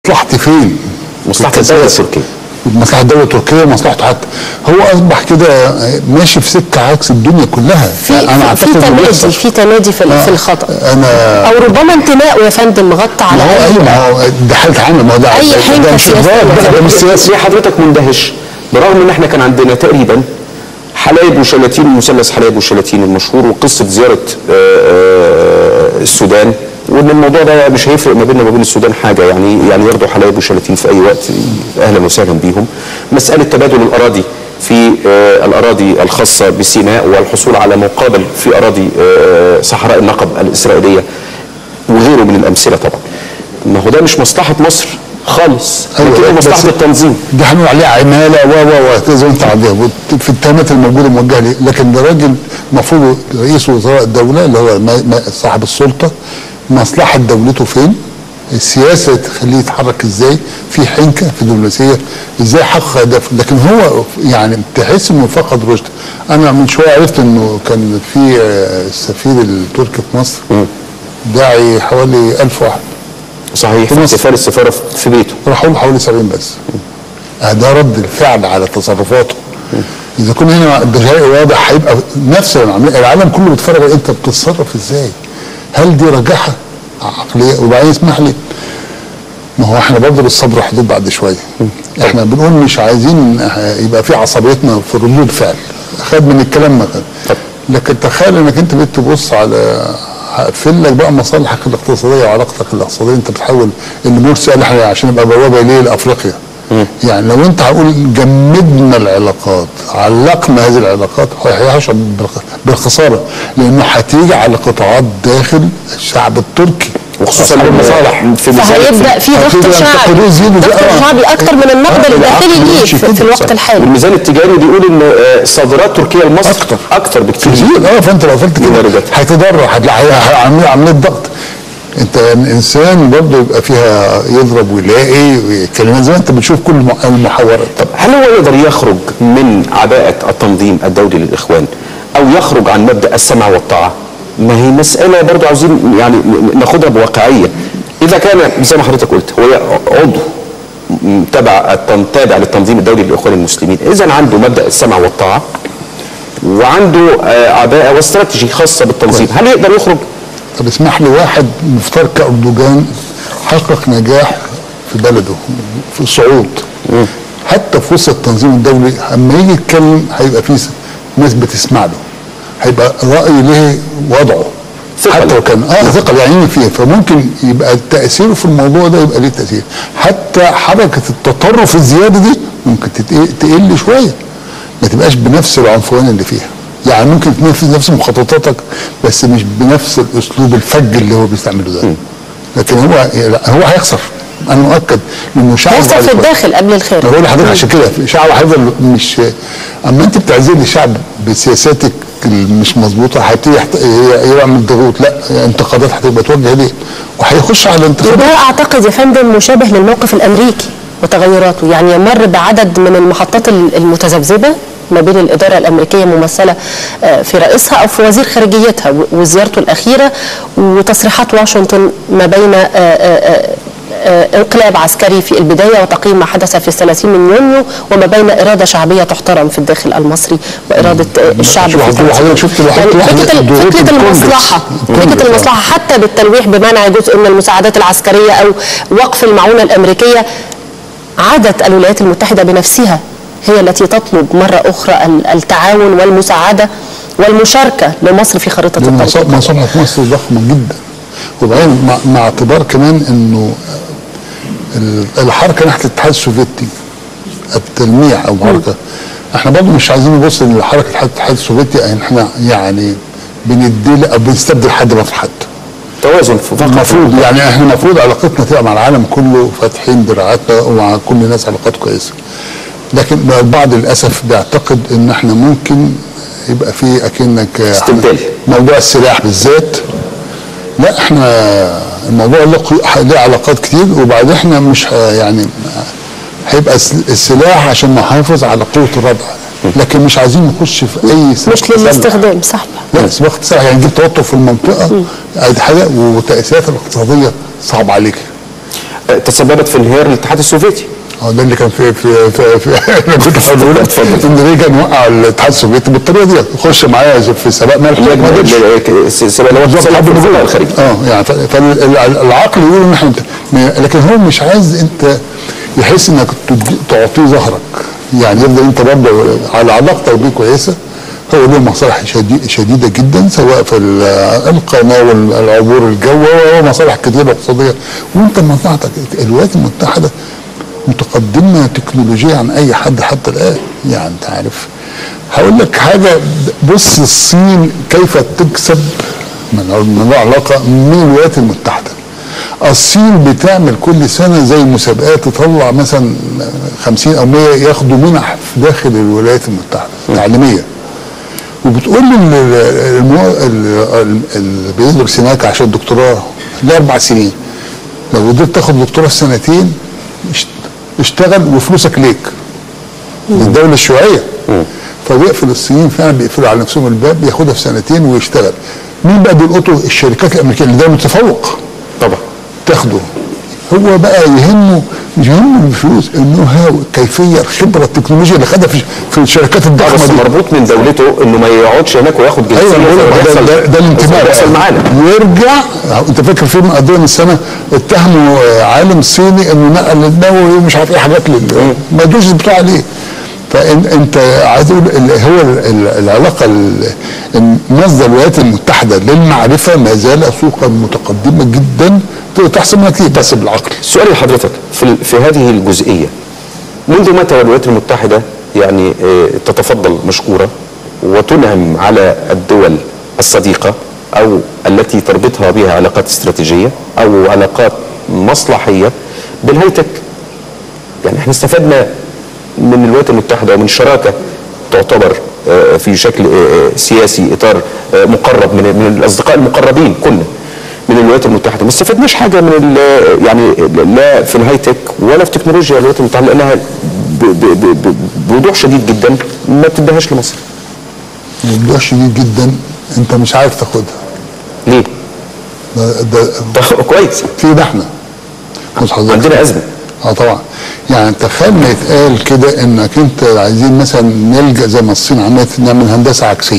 مصلحتي فين؟ مصلحة في الدولة السياسة. التركية. مصلحة الدولة التركية ومصلحته حتى هو أصبح كده ماشي في سكة عكس الدنيا كلها في في أعتقد إنه تمادي بيحصل. في تمادي في, آه. في الخطا أنا او ربما انتمائه يا فندم غطى على ما هو أي- أيوة ما هو ده حالة عامة ما هو ده أي ده- حنكة ده مش سياسية. إضرار ده, ده مش سياسي ليه حضرتك مندهش برغم ان احنا كان عندنا تقريبا حلايب وشلاتين مثلث حلايب وشلاتين المشهور وقصه زياره آه، آه، السودان وان الموضوع ده مش هيفرق ما بيننا وما بين السودان حاجه يعني يعني ياخدوا حلايب وشلاتين في اي وقت اهلا وسهلا بيهم مساله تبادل الاراضي في آه، الاراضي الخاصه بسيناء والحصول على مقابل في اراضي آه، صحراء النقب الاسرائيليه وغيره من الامثله طبعا ما هو ده مش مصلحه مصر خالص أيوة، أيوة بس مصلحه التنظيم دي هنقول عليها عماله و و و زي ما انت عارف في التهمات الموجوده موجهه ليه لكن ده راجل المفروض رئيس وزراء الدوله اللي هو ما- ما- صاحب السلطه مصلحه دولته فين السياسه تخليه يتحرك ازاي في حنكه في الدبلوماسيه ازاي يحقق هدف لكن هو يعني تحس انه فقد رشد انا من شويه عرفت انه كان في آه، السفير التركي في مصر داعي حوالي 1000 واحد صحيح في مصر. احتفال السفاره في بيته راحوا له حوالي 70 بس آه ده رد الفعل على تصرفاته اذا كنا هنا بشيء واضح هيبقى نفس العملية. العالم كله بيتفرج انت بتتصرف ازاي هل دي رجاحه عقليه وبعدين اسمح لي ما هو احنا برضه للصبر حدود بعد شويه احنا بنقول مش عايزين آه، يبقى في عصبيتنا في ردود فعل خد من الكلام مثلا لكن تخيل انك انت بقيت تبص على هقفل لك بقى مصالحك الاقتصاديه وعلاقتك الاقتصاديه انت بتحاول ان مرسي قال احنا عشان نبقى بوابه ليه لافريقيا يعني لو انت هقول جمدنا العلاقات علقنا هذه العلاقات هو هيحصل بالخ- بالخساره لانه هتيجي على قطاعات داخل الشعب التركي وخصوصا أصحاب المصالح في ميزان- فهيبدا في ضغط هتبدأ شعبي ينتقدوه يزيدوا ضغط بقى. شعبي اكتر من النقد آه، الداخلي العقل ليه يمشي في, كده. في الوقت صح. الحالي والميزان التجاري بيقول ان آه، صادرات تركيا لمصر أكتر. اكتر بكتير كتير اه فانت لو قفلت كده درجات. هيتضرر هتلاقي عمليه عمليه ضغط انت انسان برضه يبقى فيها يضرب ويلاقي كلمات زي ما انت بتشوف كل الم- المحاورات طب هل هو يقدر يخرج من عباءة التنظيم الدولي للإخوان أو يخرج عن مبدأ السمع والطاعة ما هي مسألة برضو عاوزين يعني ن- ناخدها بواقعية إذا كان زي ما حضرتك قلت هو عضو م- تبع التن- تابع للتنظيم الدولي للإخوان المسلمين إذا عنده مبدأ السمع والطاعة وعنده آه، عباءة واستراتيجي خاصة بالتنظيم هل يقدر يخرج طب اسمح لي واحد مفترض كأردوغان حقق نجاح في بلده في الصعود حتى في وسط التنظيم الدولي اما يجي يتكلم هيبقى في ناس بتسمع له هيبقى رأي له وضعه ثقل. حتى لو كان اه ثقل يعني فيه فممكن يبقى تأثيره في الموضوع ده يبقى ليه تأثير حتى حركة التطرف الزيادة دي ممكن تتق- تقل شوية ما تبقاش بنفس العنفوان اللي فيها يعني ممكن تنفذ نفس مخططاتك بس مش بنفس الاسلوب الفج اللي هو بيستعمله ده لكن هو لا، هو هيخسر انا مؤكد انه شعب هيحصل بعد في شوية. الداخل قبل الخارج انا بقول لحضرتك عشان كده شعب هيفضل مش اما انت بتعزل الشعب بسياساتك اللي مش مظبوطه هيبتدي يحت- ي- يعمل ضغوط لا انتقادات هتبقى توجه ليه وهيخش على انتخابات وده اعتقد يا فندم مشابه للموقف الامريكي وتغيراته يعني مر بعدد من المحطات ال- المتذبذبه ما بين الاداره الامريكيه ممثله آه، في رئيسها او في وزير خارجيتها و- وزيارته الاخيره وتصريحات واشنطن ما بين آه، آه، آه، آه، انقلاب عسكري في البدايه وتقييم ما حدث في الثلاثين من يونيو وما بين اراده شعبيه تحترم في الداخل المصري واراده آه، الشعب شوف في حضرتك- فلسطين. حضرتك شفت لوحات يعني واحدة فكره ال- ضغوط فكره الكونجرس. المصلحه الكونجرس، فكره آه. المصلحه حتى بالتلويح بمنع جزء من المساعدات العسكريه او وقف المعونه الامريكيه عادت الولايات المتحده بنفسها هي التي تطلب مره اخرى ال- التعاون والمساعده والمشاركه لمصر في خريطه لان الطريق مصالح مصر ضخمه جدا وبعدين مع, مع اعتبار كمان انه ال- الحركه ناحيه الاتحاد السوفيتي التلميح او حركه احنا برضه مش عايزين نبص لحركه الاتحاد السوفيتي ان احنا يعني بندي او بنستبدل حد مع حد توازن في فقط المفروض يعني احنا المفروض علاقتنا تبقى مع العالم كله فاتحين دراعاتنا ومع كل الناس علاقات كويسه لكن البعض للاسف بيعتقد ان احنا ممكن يبقى في اكنك استبدال. موضوع السلاح بالذات لا احنا الموضوع له قي- له علاقات كتير وبعدين احنا مش ه- يعني هيبقى الس- السلاح عشان نحافظ على قوه الردع لكن مش عايزين نخش في اي سلاح مش تسلح. للاستخدام صحيح لا سباق سلاح يعني نجيب توتر في المنطقه ادي حاجه والتاثيرات الاقتصاديه صعب عليك آه، تسببت في انهيار الاتحاد السوفيتي اه ده اللي كان في في في, في انا كنت هقول لك اتفضل. ان ريجن وقع الاتحاد السوفيتي بالطريقه دي خش معايا في سباق ملح ما اللجنه قدرش اللي- س- سبب اللي هو بالظبط سبب حب في النجوم الفضاء الخارجي اه يعني فالعقل يقول ان احنا لكن هو مش عايز انت يحس انك تدي- تعطيه ظهرك يعني يفضل انت برضه على علاقتك بيه كويسه هو له مصالح شدي- شديده جدا سواء في ال- القناه والعبور الجوي ومصالح كثيره اقتصاديه وانت مصلحتك الولايات المتحده متقدمه تكنولوجيا عن اي حد حتى الان يعني انت عارف هقول لك حاجه بص الصين كيف تكسب من من له علاقه من الولايات المتحده الصين بتعمل كل سنه زي مسابقات تطلع مثلا 50 او 100 ياخدوا منح في داخل الولايات المتحده تعليميه وبتقول لي اللي بيدرس هناك عشان الدكتوراه لاربع سنين لو قدرت تاخد دكتوراه في سنتين اشت- اشتغل وفلوسك ليك دي الدوله الشيوعيه فبيقفل الصينيين فعلا بيقفلوا على نفسهم الباب ياخدها في سنتين ويشتغل مين بقى بيلقطوا الشركات الامريكيه اللي ده متفوق طبعا تاخده هو بقى يهمه مش يهمه الفلوس النو هاو الكيفيه الخبره التكنولوجيا اللي خدها في في الشركات آه، بس الضخمه دي مربوط من دولته انه ما يقعدش هناك وياخد جنسيه ايوه بقول زي ما لك ده, بيحصل- ده, ده الانتماء زي ما بيحصل معانا يرجع انت فاكر في قضيه من سنه اتهموا آه، عالم صيني انه نقل النووي ومش عارف ايه حاجات لل- ما ادوش بتوع عليه فانت عايز اقول ال- هو ال- ال- العلاقه ال- إن مصدر الولايات المتحده للمعرفه ما زال سوقا متقدمه جدا تحسب منها كتير بس بالعقل سؤالي لحضرتك في, ال- في هذه الجزئية منذ متى الولايات المتحدة يعني آه، تتفضل مشكورة وتنعم على الدول الصديقة أو التي تربطها بها علاقات استراتيجية أو علاقات مصلحية بالهيتك يعني احنا استفدنا من الولايات المتحدة ومن شراكة تعتبر آه، في شكل آه، آه، سياسي إطار آه، مقرب من من الأصدقاء المقربين كنا من الولايات المتحدة ما استفدناش حاجة من ال- يعني لا في الهاي تك ولا في تكنولوجيا الولايات المتحدة لأنها ب- ب- ب- ب- بوضوح شديد جدا ما بتديهاش لمصر موضوع شديد جدا انت مش عارف تاخدها ليه؟ ده, ده ده كويس في ده احنا بص حضرتك. عندنا أزمة اه طبعا يعني تخيل ما يتقال كده انك انت عايزين مثلا نلجا زي ما الصين عملت نعمل هندسه عكسيه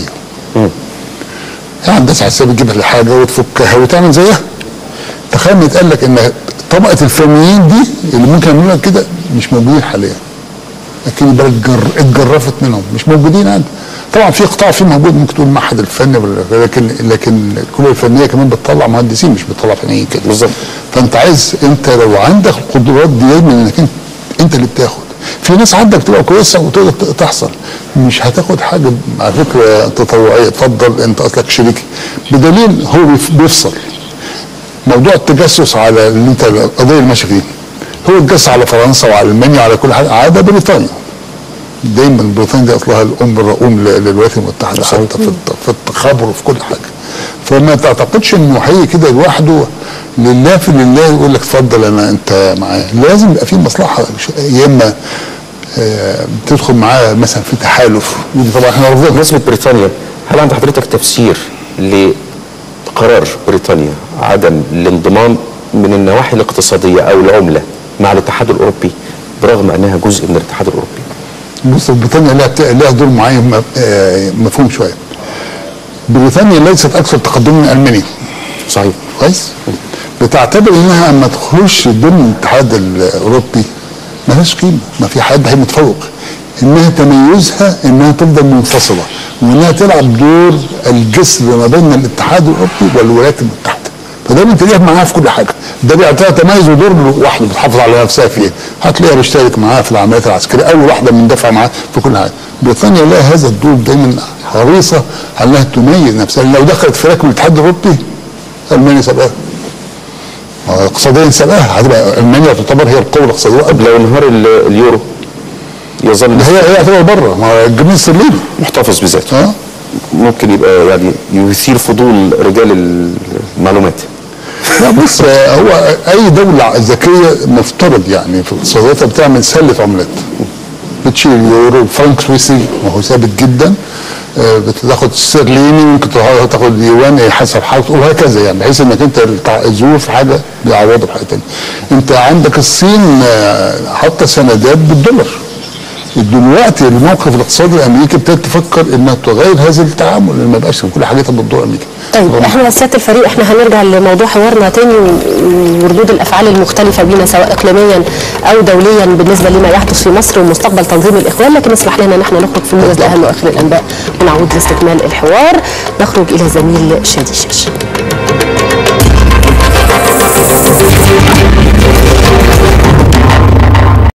يعني هندسه عكسيه بتجيب الحاجه وتفكها وتعمل زيها تخيل ما يتقال لك ان طبقه الفنيين دي اللي ممكن يعملوا لك كده مش موجودين حاليا لكن البلد جر... اتجرفت منهم مش موجودين عندنا طبعا في قطاع فيه موجود ممكن تقول معهد الفن ولا- لكن لكن الكليه الفنيه كمان بتطلع مهندسين مش بتطلع فنيين كده بالظبط. فانت عايز انت لو عندك القدرات دي دايما انك انت انت اللي بتاخد في ناس عندك تبقى كويسه وتقدر ت- تحصل مش هتاخد حاجه على فكره تطوعيه اتفضل انت اصلك شريكي بدليل هو بيف- بيفصل موضوع التجسس على اللي انت القضيه اللي ماشي فيه هو اتجسس على فرنسا وعلى المانيا وعلى كل حاجه عدا بريطانيا دايما بريطانيا دي اصلها الام الرؤوم ل- للولايات المتحده حتى في الت- في التخابر وفي كل حاجه فما تعتقدش انه هي كده لوحده لله في لله يقول لك اتفضل انا انت معايا لازم يبقى في مصلحه ش- يا اما آه، تدخل معاه مثلا في تحالف ودي طبعا احنا رافضينها بمناسبة بريطانيا هل عند حضرتك تفسير لقرار بريطانيا عدم الانضمام من النواحي الاقتصادية أو العملة مع الاتحاد الأوروبي برغم أنها جزء من الاتحاد الأوروبي بص بريطانيا لها بت- لها دور معين م- آه، مفهوم شويه بريطانيا ليست اكثر تقدما من المانيا صحيح كويس بتعتبر انها اما تخش ضمن الاتحاد الاوروبي ملهاش قيمه ما في حد هي متفوق انها تميزها انها تفضل منفصله وانها تلعب دور الجسر ما بين الاتحاد الاوروبي والولايات المتحده فدايما تلاقيها معاها في كل حاجه ده بيعطيها تميز ودور لوحده بتحافظ على نفسها فيه هتلاقيها بيشترك معاها في العمليات العسكريه اول واحده مندفعه معاها في كل حاجه بريطانيا لها هذا الدور دايما حريصه على انها تميز نفسها لو دخلت في ركب الاتحاد الاوروبي المانيا سبقها آه، اقتصاديا سبقها هتبقى المانيا تعتبر هي القوه الاقتصاديه قبل لو انهار ال- اليورو يظل هي هي هتبقى بره ما هو الجنيه الاسترليني محتفظ بذاته اه ممكن يبقى يعني يثير فضول رجال المعلومات لا بص آه، هو اي دوله ذكيه مفترض يعني في اقتصادياتها بتعمل سله عملات بتشيل اليورو الفرنك سويسري وهو ثابت جدا آه، بتاخد استرليني ممكن تاخد- تاخد يوان حسب حالته وهكذا يعني بحيث انك انت التع- الظروف في حاجه بيعوضوا بحاجه ثانيه. انت عندك الصين آه، حاطه سندات بالدولار. دلوقتي الموقف الاقتصادي الامريكي ابتدت تفكر انها تغير هذا التعامل لان ما يبقاش كل حاجتها بالدولار الامريكي. طيب احنا سياده الفريق احنا هنرجع لموضوع حوارنا تاني و- وردود الافعال المختلفه بينا سواء اقليميا او دوليا بالنسبه لما يحدث في مصر ومستقبل تنظيم الاخوان لكن اسمح لنا ان احنا نخرج في موجز لاهم واخر الانباء ونعود لاستكمال الحوار نخرج الى زميل شادي شاشه